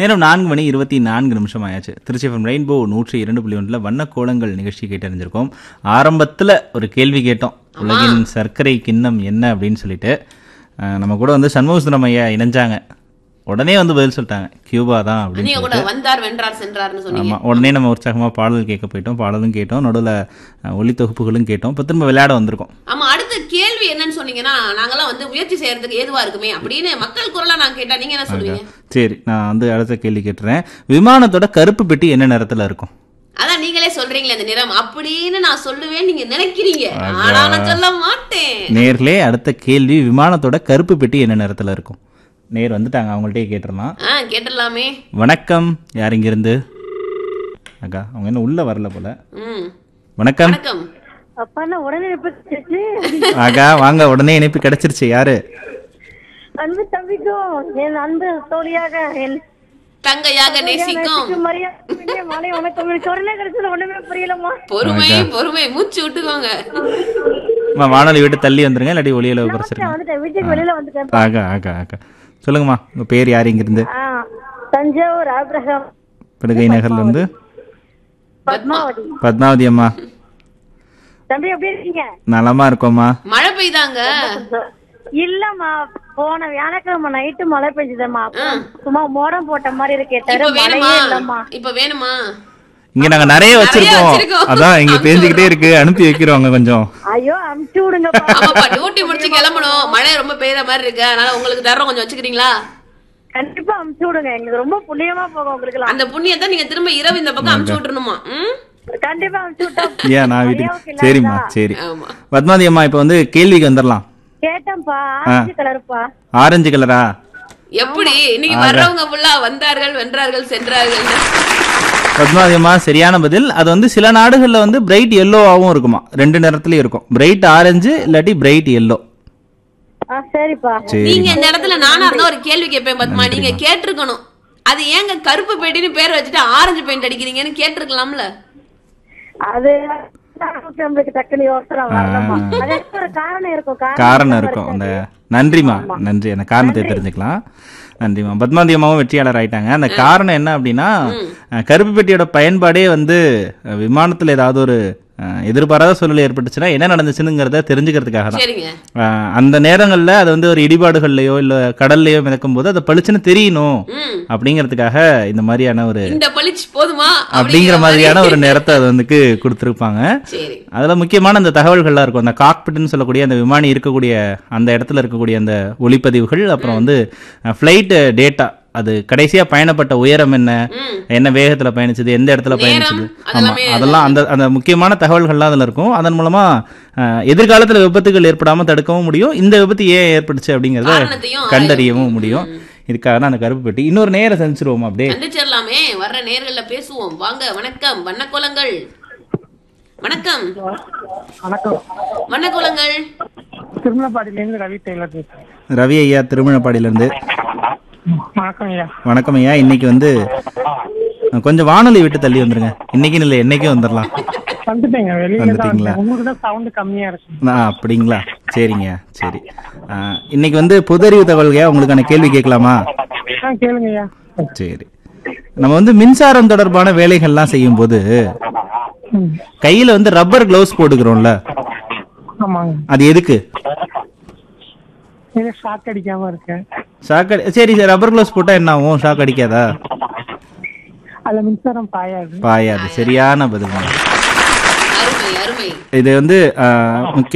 நேரம் நான்கு மணி இருபத்தி நான்கு நிமிஷம் ஆயாச்சு திருச்சி எஃப்எம் ரெயின்போ நூற்றி இரண்டு புள்ளி ஒன்றில் வண்ணக்கோலங்கள் நிகழ்ச்சி கேட்டறிஞ்சிருக்கோம் ஆரம்பத்தில் ஒரு கேள்வி கேட்டோம் உலகின் சர்க்கரை கிண்ணம் என்ன அப்படின்னு சொல்லிட்டு அஹ், நம்ம கூட வந்து சண்முகசுந்தரம் ஐயா இணைஞ்சாங்க உடனே வந்து பதில் சொல்லிட்டாங்க கியூபா தான் அப்படின்னு நீங்க கூட வந்தார் வென்றார் சென்றார்னு சொன்னீங்க ஆமாம் உடனே நம்ம உற்சாகமாக பாடல் கேட்க போயிட்டோம் பாடலும் கேட்டோம் நடுவில் ஒளி தொகுப்புகளும் கேட்டோம் இப்போ திரும்ப விளையாட வந்திருக்கோம் ஆமா அடுத்த கேள்வி என்னன்னு சொன்னீங்கன்னா நாங்கெல்லாம் வந்து முயற்சி செய்யறதுக்கு ஏதுவா இருக்குமே அப்படின்னு மக்கள் குரலா நான் கேட்டா நீங்க என்ன சொல்லுவீங்க சரி நான் வந்து அடுத்த கேள்வி கேட்டுறேன் விமானத்தோட கருப்பு பெட்டி என்ன நிறத்தில் இருக்கும் அதான் நீங்களே சொல்றீங்களே அந்த நிறம் அப்படின்னு நான் சொல்லுவேன் நீங்க நினைக்கிறீங்க ஆனா நான் சொல்ல மாட்டேன் நேர்லே அடுத்த கேள்வி விமானத்தோட கருப்பு பெட்டி என்ன நிறத்தில் இருக்கும் நேர் வந்துட்டாங்க அவங்கள்ட்டயே கேட்டுடலாம் ஆ கேட்டுடலாமே வணக்கம் யார் இங்கிருந்து அக்கா அவங்க என்ன உள்ள வரல போல ம் வணக்கம் வணக்கம் அப்பா நான் உடனே எப்பச்சு அக்கா வாங்க உடனே இணைப்பு கிடைச்சிருச்சு யாரு அன்பு தம்பிக்கும் என் அன்பு தோழியாக என் தங்கையாக நேசிக்கும் மரியாதை மாலை வணக்கம் எனக்கு உடனே கிடைச்சது ஒண்ணுமே புரியலம்மா பொறுமை பொறுமை மூச்சு விட்டுக்கோங்க அம்மா, வானொலி விட்டு தள்ளி வந்துருங்க இல்லாட்டி ஒளியில குறைச்சிருங்க நான் வந்துட்டேன் வீட்டுக்கு வெளியில வந்துட்டேன் ஆகா ஆகா ஆகா சொல்லுங்கம்மா உங்க பேர் யார் இங்கிருந்து ஆ, தஞ்சாவூர் ஆபிரகாம் படுகை நகர்ல இருந்து பத்மாவதி பத்மாவதி அம்மா தம்பி எப்படி இருக்கீங்க நலமா இருக்கோம்மா மழை பெய்தாங்க இல்லம்மா போன வியாழக்கிழமை நைட்டு மழை பெஞ்சதம்மா சும்மா மோடம் போட்ட மாதிரி இருக்கே இப்ப தவிர வேணுமா மழையே இல்லம்மா இப்ப வேணுமா இங்க நாங்க நிறைய வச்சிருக்கோம் வச்சிருக்கோம். அதான் இங்க பேஞ்சுக்கிட்டே இருக்கு அனுப்பி வைக்கிறோங்க கொஞ்சம் ஐயோ அமுச்சு விடுங்கப்பா ஆமாப்பா டியூட்டி முடிச்சு கிளம்பணும் மழை ரொம்ப பெய்யற மாதிரி இருக்கு அதனால உங்களுக்கு தரம் கொஞ்சம் வச்சுக்கிறீங்களா கண்டிப்பா அமுச்சு விடுங்க எங்களுக்கு ரொம்ப புண்ணியமா போகும் உங்களுக்கு அந்த புண்ணியத்தை நீங்க திரும்ப இரவு இந்த பக்கம் அமுச்சு விட்டுருணுமா ம் கண்டிப்பா அமுச்சு விட்டா ஏன் நான் வீட்டுக்கு சரிம்மா சரி ஆமா பத்மாவதி அம்மா இப்ப வந்து கேள்விக்கு வந்துடலாம் கேட்டேன்ப்பா ஆரஞ்சு கலருப்பா ஆரஞ்சு கலரா எப்படி இன்னைக்கு வர்றவங்க ஃபுல்லா வந்தார்கள் வென்றார்கள் சென்றார்கள் பத்மாவதி அம்மா சரியான பதில் அது வந்து சில நாடுகள்ல வந்து பிரைட் எல்லோவாகவும் இருக்குமா ரெண்டு நிறத்துலயும் இருக்கும் பிரைட் ஆரஞ்சு இல்லாட்டி பிரைட் எல்லோ ஆ சரிப்பா சரி நீங்க இந்த இடத்துல நானா இருந்தா ஒரு கேள்வி கேட்பேன் பத்மா நீங்க கேட்டிருக்கணும் அது ஏங்க கருப்பு பெட்டின்னு பேர் வச்சுட்டு ஆரஞ்சு பெயிண்ட் அடிக்கிறீங்கன்னு கேட்டிருக்கலாம்ல அது நம்மளுக்கு டக்குனு யோசனை வரலம்மா அது ஒரு காரணம் இருக்கும் காரணம் இருக்கும் அந்த நன்றிம்மா நன்றி அந்த காரணத்தை தெரிஞ்சுக்கலாம் நன்றிம்மா பத்மாவதி அம்மாவும் வெற்றியாளர் ஆயிட்டாங்க அந்த காரணம் என்ன அப்படின்னா அஹ், கருப்பு பெட்டியோட பயன்பாடே வந்து அஹ், விமானத்துல ஏதாவது ஒரு அஹ், எதிர்பாராத சூழ்நிலை ஏற்பட்டுச்சுன்னா என்ன நடந்துச்சுங்கிறத தெரிஞ்சுக்கிறதுக்காக தான் சரிங்க அஹ், அந்த நேரங்கள்ல அது வந்து ஒரு இடிபாடுகள்லயோ இல்ல கடல்லையோ மிதக்கும் போது அதை பளிச்சுன்னு தெரியணும் ம் அப்படிங்கிறதுக்காக இந்த மாதிரியான ஒரு இந்த பளிச்சு போதுமா அப்படிங்கிற மாதிரியான ஒரு நேரத்தை அது வந்து கொடுத்துருப்பாங்க சரி அதுல முக்கியமான அந்த தகவல்கள்லாம் இருக்கும் அந்த காக்பிட்னு சொல்லக்கூடிய அந்த விமானி இருக்கக்கூடிய அந்த இடத்துல இருக்கக்கூடிய அந்த ஒளிப்பதிவுகள் அப்புறம் வந்து ஃப்ளைட் டேட்டா அது கடைசியா பயணப்பட்ட உயரம் என்ன ம் என்ன வேகத்துல பயணிச்சது எந்த இடத்துல நேரம், பயணிச்சது ஆமா அதெல்லாமே அதெல்லாம் அந்த அந்த முக்கியமான தகவல்கள்லாம் அதுல இருக்கும் அதன் மூலமா அஹ், எதிர்காலத்துல விபத்துகள் ஏற்படாம தடுக்கவும் முடியும் இந்த விபத்து ஏன் ஏற்பட்டுச்சு அப்படிங்கறத காரணத்தையும் கண்டறியவும் முடியும் இதுக்காக தான் அந்த கருப்பு பெட்டி இன்னொரு நேரம் சந்திச்சிருவோம் அப்படியே கண்டுச்சிடலாமே வர்ற நேர்கள்ல பேசுவோம் வாங்க வணக்கம் வண்ணக்கோலங்கள் வணக்கம் வணக்கம் வண்ணக்கோலங்கள் திருமலப்பாடியிலேருந்து ரவி டெய்லர் பேசுறேன் ரவி ஐயா திருமணப்பாடியில இருந்து வணக்கம் ஐயா வணக்கம் ஐயா இன்னைக்கு வந்து அஹ், கொஞ்சம் வானொலி விட்டு தள்ளி வந்துருங்க இன்னைக்குன்னு இல்லை என்னைக்கும் வந்துடலாம் வந்துட்டேங்க வெளியில தான் வந்துட்டீங்களா? வந்தேன். உங்களுக்கு தான் சவுண்ட் கம்மியா இருக்கு ஆ அப்படிங்களா சரிங்க சரி அஹ், இன்னைக்கு வந்து பொது அறிவு தகவல்கையா உங்களுக்கான கேள்வி கேட்கலாமா ஆ கேளுங்க ஐயா சரி நம்ம வந்து மின்சாரம் தொடர்பான வேலைகள்லாம் செய்யும்போது ம், கையில வந்து ரப்பர் கிளவுஸ் போட்டுக்கிறோம்ல ஆமாங்க அது எதுக்கு இது ஷாக் அடிக்காம இருக்கேன் ஷாக் அடி சரி சரி ரப்பர் கிளவுஸ் போட்டா என்ன ஆகும் ஷாக் அடிக்காதா அதுல மின்சாரம் பாயாது பாயாது சரியான பதில் அருமை அருமை இது வந்து அஹ், முக்கிய